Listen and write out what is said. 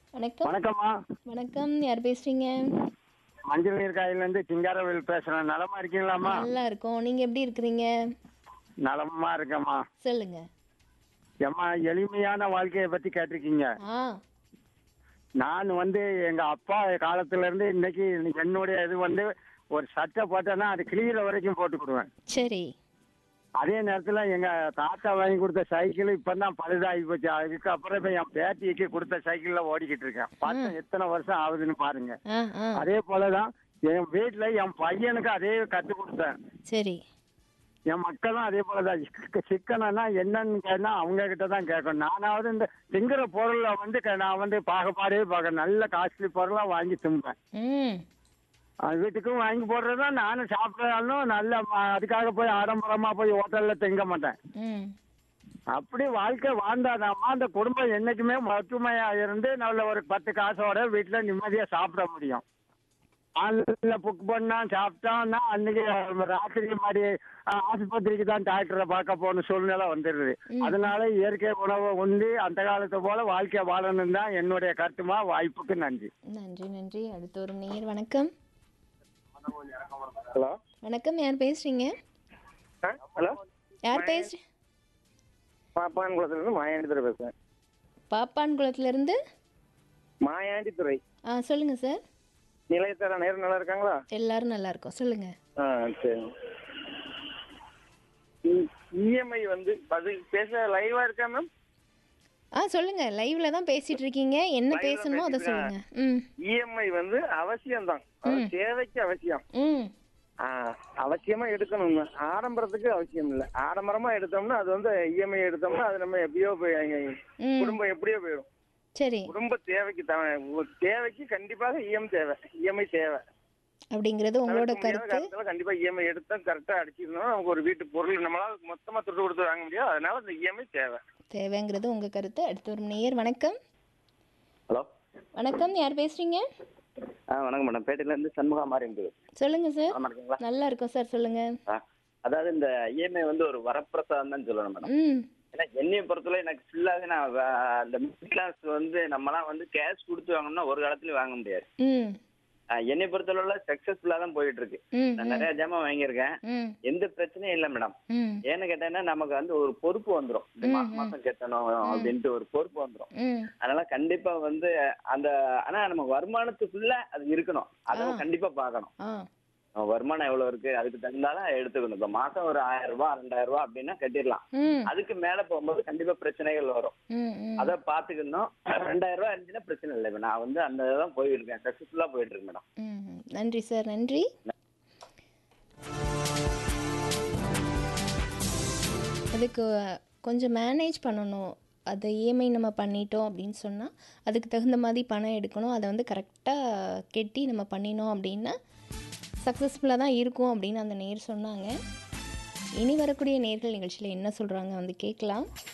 வணக்கம் வணக்கம்மா வணக்கம் யார் பேசுறீங்க மஞ்சள் நீர் காயிலேருந்து சிங்காரவேல் பேசுறேன் நலமா இருக்கீங்களாம்மா நல்லா இருக்கோம் நீங்க எப்படி இருக்கிறீங்க நலமா இருக்கேம்மா சொல்லுங்க ஏம்மா எளிமையான வாழ்க்கையை பத்தி கேட்டிருக்கீங்க ஆ நான் வந்து எங்க அப்பா காலத்துல இருந்து இன்னைக்கு என்னுடைய இது வந்து ஒரு சட்டை போட்டேன்னா அது கிளியிற வரைக்கும் போட்டுக்கிடுவேன் சரி அதே நேரத்துல எங்க தாத்தா வாங்கி கொடுத்த சைக்கிள் இப்பதான் பழுதாகி போச்சு அதுக்கப்புறம் இப்ப என் பேத்திக்கு கொடுத்த சைக்கிள்ல ஓடிக்கிட்டு இருக்கேன் பார்த்தா எத்தனை வருஷம் ஆகுதுன்னு பாருங்க ஆ ஆ அதே போலதான் என் வீட்டுல என் பையனுக்கு அதே கத்து கொடுத்தேன் சரி என் மக்களும் அதே போலதான் சிக்க- சிக்கனம்னா என்னன்னு கேட்டா அவங்க கிட்ட தான் கேட்கணும் நானாவது இந்த திங்கிற பொருளை வந்து க- நான் வந்து பாகுபாடே பார்க்க நல்ல காஸ்ட்லி பொருளா வாங்கி திம்பேன் ம் அது வீட்டுக்கும் வாங்கி போடுறதா நானும் சாப்பிட்டாலும் நல்ல ம- அதுக்காக போய் ஆடம்பரமா போய் ஹோட்டல்ல திங்க மாட்டேன் ம் அப்படி வாழ்க்கை வாழ்ந்தாதாம்மா அந்த குடும்பம் என்னைக்குமே ஒற்றுமையா இருந்து நல்ல ஒரு பத்து காசோட வீட்டுல நிம்மதியா சாப்பிட முடியும் ஆன்லைன்ல புக் பண்ணா சாப்பிட்டோம்னா அன்னைக்கு ராத்திரி மாதிரி அஹ், ஆஸ்பத்திரிக்கு தான் டாக்டரை பார்க்க போன சூழ்நிலை வந்துடுது அதனால இயற்கை உணவை உண்டு அந்த காலத்தை போல வாழ்க்கை வாழணும் தான் என்னுடைய கருத்துமா வாய்ப்புக்கு நன்றி நன்றி நன்றி அடுத்து ஒரு நேர் வணக்கம் ஹலோ வணக்கம் யார் பேசுறீங்க ஹலோ யார் பேசு பாப்பான்குளத்துலேருந்து மாயாண்டித்துறை பேசுகிறேன் பாப்பான்குளத்துல இருந்து மாயாண்டித்துறை ஆ சொல்லுங்க சார் நிலையத்தர நேரம் நல்லா இருக்காங்களா எல்லாரும் நல்லா இருக்கோம் சொல்லுங்க ஆ சரி இஎம்ஐ வந்து அது பேச லைவா இருக்கா மேம் ஆ சொல்லுங்க லைவ்ல தான் பேசிட்டு இருக்கீங்க என்ன Live ல பேசணுமோ அதை பேசிட்டு சொல்லுங்க ம் இஎம்ஐ வந்து அவசியம்தான் அது தேவைக்கு அவசியம் ம் ஆ, அவசியமா எடுக்கணும் ஆடம்பரத்துக்கு அவசியம் இல்லை ஆடம்பரமா எடுத்தோம்னா அது வந்து இஎம்ஐ எடுத்தோம்னா அது நம்ம எப்படியோ போய் ம் குடும்பம் எப்படியோ போயிடும் சரி குடும்ப தேவைக்கு தவ- ஒரு தேவைக்கு கண்டிப்பாக இஎம் தேவை இஎம்ஐ தேவை அப்படிங்கிறது உங்களோட தவிர்க்க முடியாத கருத்து காரணத்தால கண்டிப்பா இஎம்ஐ எடுத்தா கரெக்டா அடிச்சிருந்தோம் நமக்கு ஒரு வீட்டு பொருள் நம்மளால மொத்தமா துட்டு கொடுத்து வாங்க முடியாது அதனால இந்த இஎம்ஐ தேவை தேவைங்கிறது உங்க கருத்து அடுத்து ஒரு நேயர் வணக்கம் ஹலோ வணக்கம் யார் பேசுறீங்க ஆ வணக்கம் மேடம் பேட்டையிலேருந்து சண்முகா மாதிரி இருந்தது சொல்லுங்க சார் நலமா இருக்கீங்களா நல்லா இருக்கோம் சார் சொல்லுங்க ஆ அதாவது இந்த இஎம்ஐ வந்து ஒரு வரப்பிரசாதம் தான் சொல்லணும் மேடம் ம் ஏன்னா என்னைய பொறுத்தவரை எனக்கு ஃபுல்லாகவே நான் வ- இந்த மிடில் கிளாஸ் வந்து நம்மலாம் வந்து கேஷ் கொடுத்து வாங்கணும்னா ஒரு காலத்துலயும் வாங்க முடியாது ம் ஆ, என்னை பொறுத்தளவுல சக்ஸஸ்ஃபுல்லாக தான் போயிட்டு இருக்கு ம் நான் நிறைய ஜாமான் வாங்கியிருக்கேன் ம் எந்த பிரச்சனையும் இல்லை மேடம் ம் ஏன்னு கேட்டேன்னா நமக்கு வந்து ஒரு பொறுப்பு வந்துடும் இந்த மாசம் மாசம் கட்டணும் அப்படின்ட்டு ஒரு பொறுப்பு வந்துடும் ம் அதனால கண்டிப்பா வந்து அந்த ஆனா நம்ம வருமானத்துக்குள்ள அது இருக்கணும் அதை கண்டிப்பா பார்க்கணும் ஆ நம்ம வருமானம் எவ்வளவு இருக்கு அதுக்கு தகுந்தாலும் எடுத்துக்கணும் இப்ப மாசம் ஒரு ஆயிரம் ரூபாய் ரெண்டாயிரம் ரூபாய் அப்படின்னா கட்டிடலாம் ம் அதுக்கு மேல போகும்போது கண்டிப்பா பிரச்சனைகள் வரும் ம் ம் அதை பாத்துக்கணும் ரெண்டாயிரம் ரூபாய் இருந்துச்சுன்னா பிரச்சனை இல்லை இப்ப நான் வந்து அந்த தான் போயிட்டு இருக்கேன் சக்சஸ்ஃபுல்லா போயிட்டு இருக்கேன் மேடம் ம் நன்றி சார் நன்றி அதுக்கு கொஞ்சம் மேனேஜ் பண்ணணும் அதை இஎம்ஐ நம்ம பண்ணிட்டோம் அப்படின்னு சொன்னால் அதுக்கு தகுந்த மாதிரி பணம் எடுக்கணும் அதை வந்து கரெக்டாக கெட்டி நம்ம பண்ணினோம் அப்படின்னா சக்ஸஸ்ஃபுல்லாக தான் இருக்கும் அப்படின்னு அந்த நேர் சொன்னாங்க இனி வரக்கூடிய நேர்கள் நிகழ்ச்சியில் என்ன சொல்கிறாங்க வந்து கேட்கலாம்